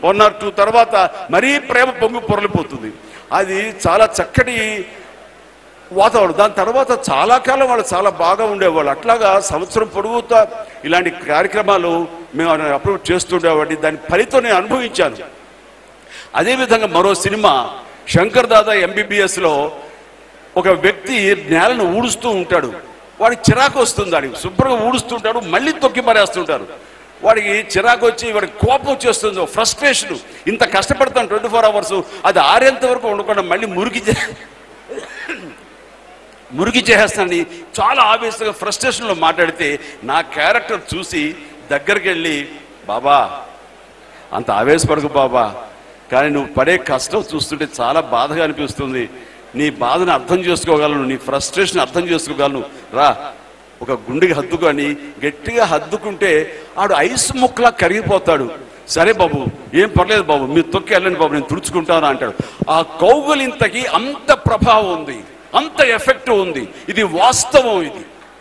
one or two తర్వాత మరీ ప్రేమ పొంగి పొరలిపోతుంది అది చాలా చక్కటి వాతావరణం దాని తర్వాత చాలా కాలం వాళ్ళు చాలా బాగా ఉండేవాళ్ళు అట్లాగా సంవత్సరం పొడుగుతా ఇలాంటి కార్యక్రమాలు మేము అప్రూవ్ చేస్తుండేవాడిని దాని ఫలితం నేను అనుభవించాను అదేవిధంగా మరో సినిమా శంకర్ దాదా ఎంబీబీఎస్లో ఒక వ్యక్తి నేలను ఊడుస్తూ ఉంటాడు వాడికి చిరాకు వస్తుంది వాడికి శుభ్రంగా ఊడుస్తుంటాడు మళ్ళీ తొక్కి మరేస్తుంటారు వాడికి చిరాకు వచ్చి వాడికి కోపం వచ్చేస్తుంది ఫ్రస్ట్రేషన్ ఇంత కష్టపడతాను ట్వంటీ ఫోర్ అవర్స్ అది ఆరేంత వరకు ఉండకుండా మళ్ళీ మురికి చే- మురికి చేసేస్తానని చాలా ఆవేశంగా ఫ్రస్ట్రేషన్లో మాట్లాడితే నా క్యారెక్టర్ చూసి దగ్గరికి వెళ్ళి బాబా అంత ఆవేశపడకు బాబా కానీ నువ్వు పడే కష్టం చూస్తుంటే చాలా బాధగా అనిపిస్తుంది నీ బాధను అర్థం చేసుకోగలను నీ ఫ్రస్ట్రేషన్ అర్థం చేసుకోగలను రా ఒక గుండెకి హద్దుకొని గట్టిగా హద్దుకుంటే ఆడు ఐస్ ముక్కలా కరిగిపోతాడు సరే బాబు ఏం పర్లేదు బాబు మీరు తొక్కి వెళ్ళండి బాబు నేను తుడుచుకుంటాను అంటాడు ఆ కౌగులింతకి అంత ప్రభావం ఉంది అంత ఎఫెక్ట్ ఉంది ఇది వాస్తవం ఇది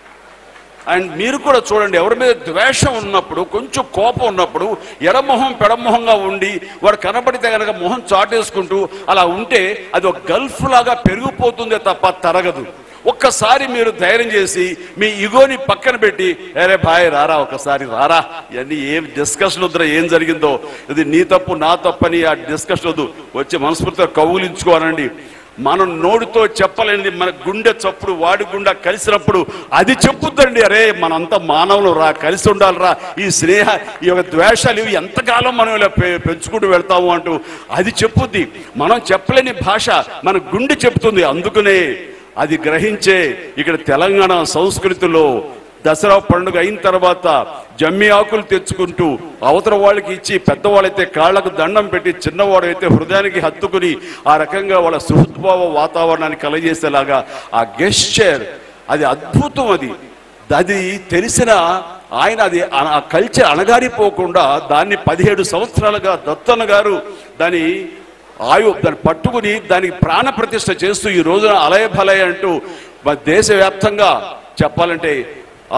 అండ్ మీరు కూడా చూడండి ఎవరి మీద ద్వేషం ఉన్నప్పుడు కొంచెం కోపం ఉన్నప్పుడు ఎడమొహం పెడమొహంగా ఉండి వాడు కనబడితే కనుక మొహం చాటేసుకుంటూ అలా ఉంటే అది ఒక గల్ఫ్ లాగా పెరిగిపోతుందే తప్ప తరగదు ఒక్కసారి మీరు ధైర్యం చేసి మీ ఇగోని పక్కన పెట్టి అరే భాయ్ రారా ఒకసారి రారా ఇవన్నీ ఏం డిస్కషన్ వద్దురా ఏం జరిగిందో ఇది నీ తప్పు నా తప్పని ఆ డిస్కషన్ వద్దు వచ్చి మనస్ఫూర్తిగా కౌగులించుకోవాలండి మనం నోటితో చెప్పలేనిది మన గుండె చప్పుడు వాడి గుండె కలిసినప్పుడు అది చెప్పుద్దండి అరే మనంతా మానవులు రా కలిసి ఉండాలి రా ఈ స్నేహ ఈ యొక్క ద్వేషాలు ఇవి ఎంతకాలం మనం ఇలా పె- పెంచుకుంటూ వెళ్తాము అంటూ అది చెప్పుద్ది మనం చెప్పలేని భాష మన గుండె చెప్తుంది అందుకనే అది గ్రహించే ఇక్కడ తెలంగాణ సంస్కృతిలో దసరా పండుగ అయిన తర్వాత జమ్మి ఆకులు తెచ్చుకుంటూ అవతల వాళ్ళకి ఇచ్చి పెద్దవాళ్ళైతే కాళ్ళకు దండం పెట్టి చిన్నవాడైతే హృదయానికి హత్తుకుని ఆ రకంగా వాళ్ళ సుహృద్భావ వాతావరణాన్ని కలగజేసేలాగా ఆ గెస్చర్ అది అద్భుతం అది అది తెలిసిన ఆయన అది ఆ- ఆ కల్చర్ అణగారిపోకుండా దాన్ని పదిహేడు సంవత్సరాలుగా దత్తన్న గారు దాని ఆయు దాన్ని పట్టుకుని దానికి ప్రాణ ప్రతిష్ఠ చేస్తూ ఈ రోజున అలయ భలయ అంటూ మన దేశవ్యాప్తంగా చెప్పాలంటే ఆ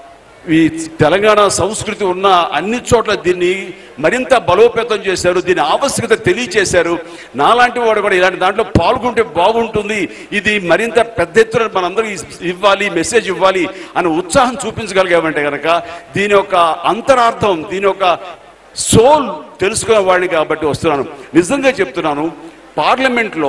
ఈ తెలంగాణ సంస్కృతి ఉన్న అన్ని చోట్ల దీన్ని మరింత బలోపేతం చేశారు దీని ఆవశ్యకత తెలియచేశారు నాలాంటి వాడు కూడా ఇలాంటి దాంట్లో పాల్గొంటే బాగుంటుంది ఇది మరింత పెద్ద ఎత్తున మనందరూ ఇవ్వాలి మెసేజ్ ఇవ్వాలి అని ఉత్సాహం చూపించగలిగామంటే కనుక దీని యొక్క అంతరార్థం దీని యొక్క సోల్ తెలుసుకునే వాడిని కాబట్టి వస్తున్నాను నిజంగా చెప్తున్నాను పార్లమెంట్లో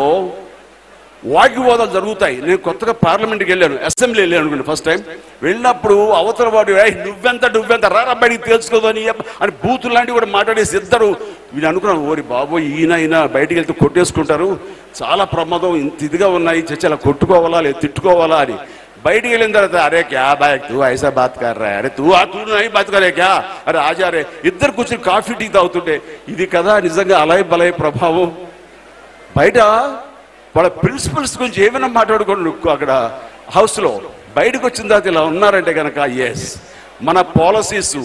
వాగ్వివాదాలు జరుగుతాయి నేను కొత్తగా పార్లమెంట్కి వెళ్ళాను అసెంబ్లీ వెళ్ళాను అనుకోండి ఫస్ట్ టైం వెళ్ళినప్పుడు అవతల వాడు "ఏయ్, నువ్వెంత నువ్వెంత రారా బయటికి తెలుసుకోదు అని అని బూతులు లాంటివి కూడా మాట్లాడేసి ఇద్దరు వీళ్ళు అనుకున్నాను ఓరి బాబోయ్ ఈయన ఈయన బయటికి వెళ్తే కొట్టేసుకుంటారు చాలా ప్రమాదం ఇంత ఇదిగా ఉన్నాయి చచ్చి అలా కొట్టుకోవాలా లేదా తిట్టుకోవాలా అని బయటికి వెళ్ళిన తర్వాత అరే క్యా బాయ్ తూ ఐసా బాత్ కర్ రా అరే తూ ఆ తూ నై బాత్ కరే క్యా అరే ఆజా రే ఇద్దరు కూర్చొని కాఫీ టీ తాగుతుంటే ఇది కదా నిజంగా అలయ్ బలయ్ ప్రభావం బయట వాళ్ళ ప్రిన్సిపల్స్ గురించి ఏమైనా మాట్లాడుకోండి అక్కడ హౌస్లో బయటకు వచ్చిన తర్వాత ఇలా ఉన్నారంటే కనుక ఎస్ మన పాలసీస్